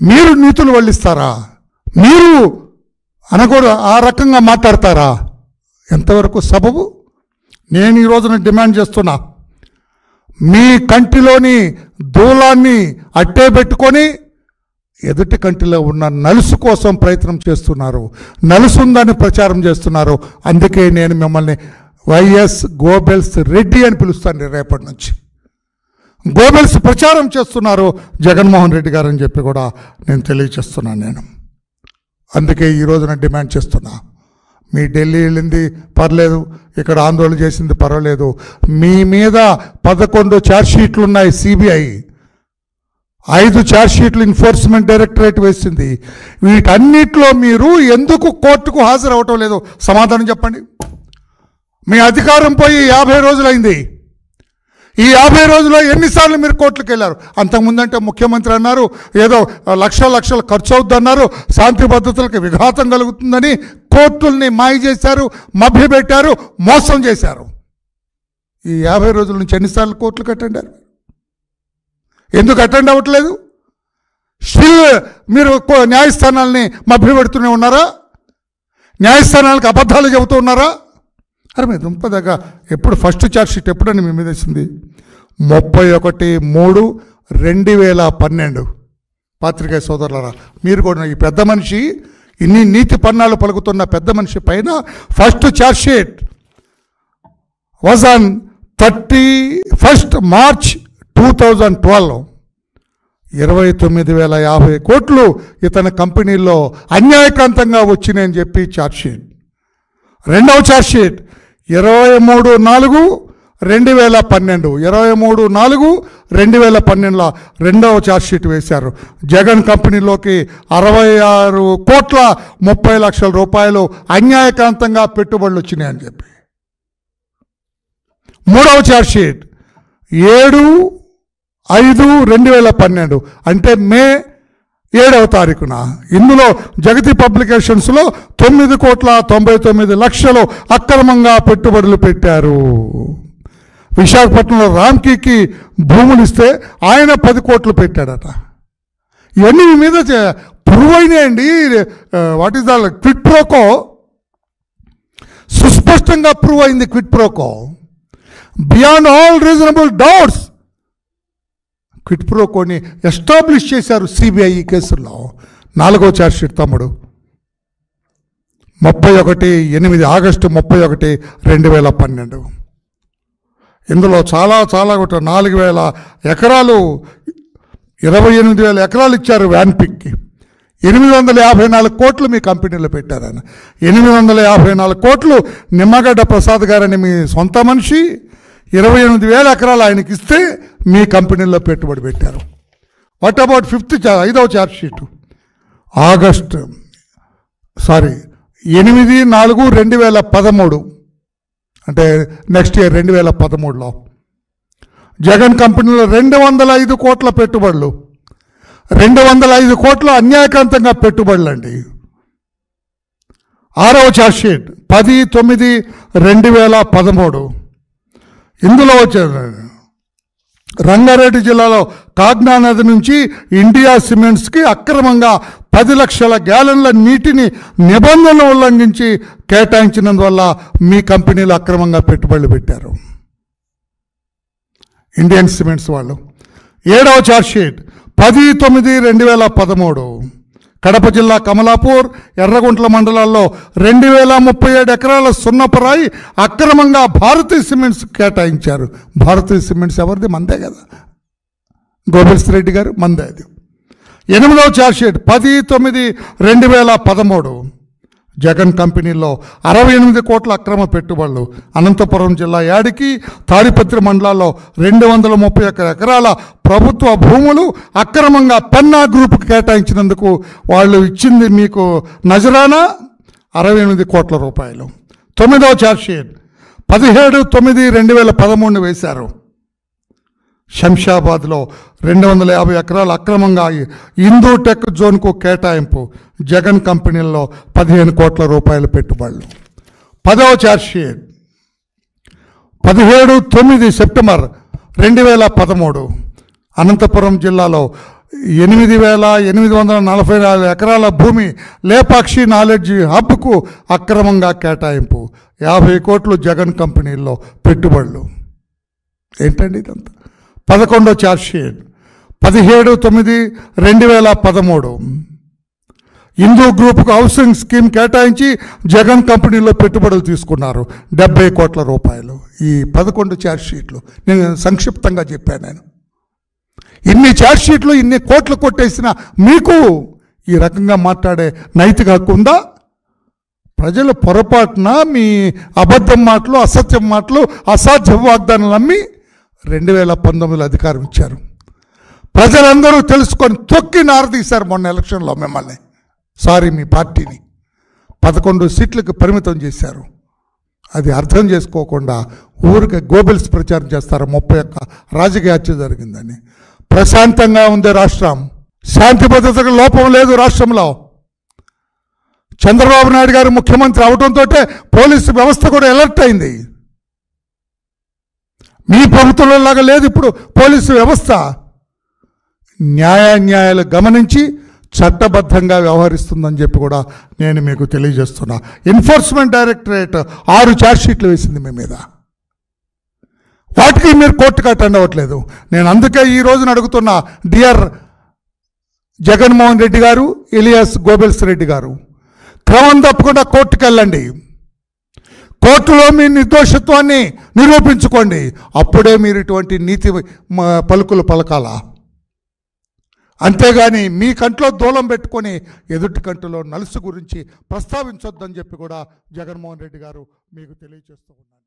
మీరు నీతులు వల్లిస్తారా మీరు అనకూడదు ఆ రకంగా మాట్లాడతారా ఎంతవరకు సబబు నేను ఈ రోజున డిమాండ్ చేస్తున్నా మీ కంటిలోని దూలాన్ని అట్టే పెట్టుకొని ఎదుటి కంటిలో ఉన్న నలుసు కోసం ప్రయత్నం చేస్తున్నారు నలుసు ఉందని ప్రచారం చేస్తున్నారు అందుకే నేను మిమ్మల్ని వైఎస్ గోబెల్స్ రెడ్డి అని పిలుస్తాను రేపటి నుంచి గోబెల్స్ ప్రచారం చేస్తున్నారు జగన్మోహన్ రెడ్డి గారు అని చెప్పి కూడా నేను తెలియచేస్తున్నాను నేను అందుకే ఈ రోజున డిమాండ్ చేస్తున్నా మీ ఢిల్లీ వెళ్ళింది పర్లేదు ఇక్కడ ఆందోళన చేసింది పర్వాలేదు మీ మీద పదకొండు ఛార్జ్షీట్లు ఉన్నాయి సిబిఐ ఐదు ఛార్జ్షీట్లు ఎన్ఫోర్స్మెంట్ డైరెక్టరేట్ వేసింది వీటన్నిటిలో మీరు ఎందుకు కోర్టుకు హాజరవటం లేదు సమాధానం చెప్పండి మీ అధికారం పోయి యాభై రోజులైంది ఈ యాభై రోజుల్లో ఎన్నిసార్లు మీరు కోర్టులకు వెళ్ళారు అంతకుముందంటే ముఖ్యమంత్రి అన్నారు ఏదో లక్షల లక్షలు ఖర్చు అవుద్ది అన్నారు శాంతి భద్రతలకు విఘాతం కలుగుతుందని కోర్టుల్ని మాయ చేశారు మభ్యపెట్టారు మోసం చేశారు ఈ యాభై రోజుల నుంచి ఎన్నిసార్లు కోర్టులకు అటెండ్ అయ్యారు ఎందుకు అటెండ్ అవ్వట్లేదు స్టిల్ మీరు కో- న్యాయస్థానాల్ని మభ్యపెడుతూనే ఉన్నారా న్యాయస్థానాలకు అబద్ధాలు చెబుతూ ఉన్నారా అరే మీ దుంపదగ్గ ఎప్పుడు ఫస్ట్ ఛార్జ్ షీట్ ఎప్పుడని మీ మీద వేసింది ముప్పై ఒకటి మూడు రెండు వేల పన్నెండు పాత్రికేయ సోదరులరా మీరు కూడా ఈ పెద్ద మనిషి ఇన్ని నీతి పన్నాలు పలుకుతున్న పెద్ద మనిషి పైన first charge sheet was on thirty first March two thousand twelve ఇరవై తొమ్మిది వేల యాభై కోట్లు ఇతని కంపెనీలో అన్యాయకాంతంగా వచ్చినాయని చెప్పి ఛార్జ్షీట్ రెండవ ఛార్జ్షీట్ ఇరవై మూడు నాలుగు రెండు వేల పన్నెండు ఇరవై మూడు నాలుగు రెండు వేల పన్నెండులో రెండవ ఛార్జ్షీట్ వేశారు జగన్ కంపెనీలోకి అరవై ఆరు కోట్ల ముప్పై లక్షల రూపాయలు అన్యాయకాంతంగా పెట్టుబడులు వచ్చినాయని చెప్పి మూడవ ఛార్జ్షీట్ ఏడు ఐదు రెండు వేల పన్నెండు అంటే మే ఏడవ తారీఖున ఇందులో జగతి పబ్లికేషన్స్లో తొమ్మిది కోట్ల తొంభై తొమ్మిది లక్షలు అక్రమంగా పెట్టుబడులు పెట్టారు విశాఖపట్నంలో రామ్కీకి భూములు ఇస్తే ఆయన పది కోట్లు పెట్టాడట ఇవన్నీ మీ మీద చే- ప్రూవ్ అయినాయండి what is the quid pro quo సుస్పష్టంగా ప్రూవ్ అయింది quid pro quo beyond all reasonable doubts quid ప్రోకోని ఎస్టాబ్లిష్ చేశారు సిబిఐ ఈ కేసులో నాలుగో ఛార్జ్షీట్ తమ్ముడు ముప్పై ఒకటి ఎనిమిది ఆగస్టు ముప్పై ఒకటి రెండు వేల పన్నెండు ఇందులో చాలా చాలా ఒకటి నాలుగు వేల ఎకరాలు ఇరవై ఎనిమిది వేల ఎకరాలు ఇచ్చారు వ్యాన్పిక్కి ఎనిమిది వందల యాభై నాలుగు కోట్లు మీ కంపెనీలో పెట్టారని ఎనిమిది వందల యాభై నాలుగు కోట్లు నిమ్మగడ్డ ప్రసాద్ గారని మీ సొంత మనిషి ఇరవై ఎనిమిది వేల ఎకరాలు ఆయనకి ఇస్తే మీ కంపెనీలో పెట్టుబడి పెట్టారు వాట్ అబౌట్ ఫిఫ్త్ చా- ఐదవ ఛార్జ్ షీటు ఆగస్ట్ సారీ ఎనిమిది నాలుగు రెండు వేల పదమూడు అంటే నెక్స్ట్ ఇయర్ రెండు వేల పదమూడులో జగన్ కంపెనీలో రెండు వందల ఐదు కోట్ల పెట్టుబడులు రెండు వందల ఐదు కోట్ల అన్యాయకాంతంగా పెట్టుబడులు అండి ఆరవ ఛార్జ్షీట్ పది తొమ్మిది రెండు వేల పదమూడు ఇందులో వచ్చే రంగారెడ్డి జిల్లాలో కాగ్నా నది నుంచి ఇండియా సిమెంట్స్కి అక్రమంగా పది లక్షల గ్యాలన్ల నీటిని నిబంధనలు ఉల్లంఘించి కేటాయించినందువల్ల మీ కంపెనీలు అక్రమంగా పెట్టుబడులు పెట్టారు ఇండియన్ సిమెంట్స్ వాళ్ళు ఏడవ ఛార్జ్షీట్ పది తొమ్మిది రెండు వేల పదమూడు కడప జిల్లా కమలాపూర్ ఎర్రగుంట్ల మండలాల్లో రెండు వేల ముప్పై ఏడు ఎకరాల సున్నపరాయి అక్రమంగా భారతీయ సిమెంట్స్ కేటాయించారు భారతీయ సిమెంట్స్ ఎవరిది మందే కదా గోబెల్స్ రెడ్డి గారు మందే అది ఎనిమిదవ ఛార్జ్షీట్ పది తొమ్మిది రెండు వేల పదమూడు జగన్ కంపెనీలో అరవై ఎనిమిది కోట్ల అక్రమ పెట్టుబడులు అనంతపురం జిల్లా యాడికి తాడిపత్రి మండలాల్లో రెండు వందల ముప్పై ఒక్క ఎకరాల ప్రభుత్వ భూములు అక్రమంగా పెన్నా గ్రూప్కి కేటాయించినందుకు వాళ్ళు ఇచ్చింది మీకు నజరానా అరవై ఎనిమిది కోట్ల రూపాయలు తొమ్మిదవ ఛార్జ్షీట్ పదిహేడు తొమ్మిది రెండు వేల పదమూడు వేశారు శంషాబాద్లో రెండు వందల యాభై ఎకరాలు అక్రమంగా హిందూ టెక్ జోన్కు కేటాయింపు జగన్ కంపెనీల్లో పదిహేను కోట్ల రూపాయల పెట్టుబడులు పదవ ఛార్జ్షీట్ పదిహేడు తొమ్మిది సెప్టెంబర్ రెండు వేల పదమూడు అనంతపురం జిల్లాలో ఎనిమిది వేల ఎనిమిది వందల నలభై నాలుగు ఎకరాల భూమి లేపాక్షి నాలెడ్జ్ హబ్కు అక్రమంగా కేటాయింపు యాభై కోట్లు జగన్ కంపెనీల్లో పెట్టుబడులు ఏంటండి ఇదంతా పదకొండో ఛార్జ్షీట్ పదిహేడు తొమ్మిది రెండు వేల పదమూడు హిందూ గ్రూప్కు హౌసింగ్ స్కీమ్ కేటాయించి జగన్ కంపెనీలో పెట్టుబడులు తీసుకున్నారు డెబ్బై కోట్ల రూపాయలు ఈ పదకొండు ఛార్జ్షీట్లు నేను సంక్షిప్తంగా చెప్పాను నేను ఇన్ని ఛార్జ్షీట్లు ఇన్ని కోట్లు కొట్టేసిన మీకు ఈ రకంగా మాట్లాడే నైతిక హక్కు ఉందా ప్రజలు పొరపాటున మీ అబద్ధం మాటలు అసత్యం మాటలు అసాధ్య వాగ్దానాలు నమ్మి రెండు వేల పంతొమ్మిదిలో అధికారం ఇచ్చారు ప్రజలందరూ తెలుసుకొని తొక్కి నారదీశారు మొన్న ఎలక్షన్లో మిమ్మల్ని సారీ మీ పార్టీని పదకొండు సీట్లకు పరిమితం చేశారు అది అర్థం చేసుకోకుండా ఊరికి గోబెల్స్ ప్రచారం చేస్తారు ముప్పై ఒక్క రాజకీయ హత్య జరిగిందని ప్రశాంతంగా ఉంది రాష్ట్రం శాంతి భద్రతకు లోపం లేదు రాష్ట్రంలో చంద్రబాబు నాయుడు గారు ముఖ్యమంత్రి అవడంతో పోలీసు వ్యవస్థ కూడా అలర్ట్ అయింది మీ ప్రభుత్వంలో లాగా లేదు ఇప్పుడు పోలీసు వ్యవస్థ న్యాయాన్యాయాలు గమనించి చట్టబద్ధంగా వ్యవహరిస్తుందని చెప్పి కూడా నేను మీకు తెలియజేస్తున్నా ఎన్ఫోర్స్మెంట్ డైరెక్టరేట్ ఆరు ఛార్జ్షీట్లు వేసింది మీ మీద వాటికి మీరు కోర్టుకు అటెండ్ అవ్వట్లేదు నేను అందుకే ఈ రోజున అడుగుతున్నా డియర్ జగన్మోహన్ రెడ్డి గారు ఇలియాస్ గోబెల్స్ రెడ్డి గారు క్రమం తప్పకుండా కోర్టుకు వెళ్ళండి కోర్టులో మీ నిర్దోషత్వాన్ని నిరూపించుకోండి అప్పుడే మీరు ఇటువంటి నీతి మ- పలుకులు పలకాలా అంతేగాని మీ కంట్లో దూలం పెట్టుకొని ఎదుటి కంటిలో నలుసు గురించి ప్రస్తావించొద్దని చెప్పి కూడా జగన్మోహన్ రెడ్డి గారు మీకు తెలియజేస్తూ ఉన్నాను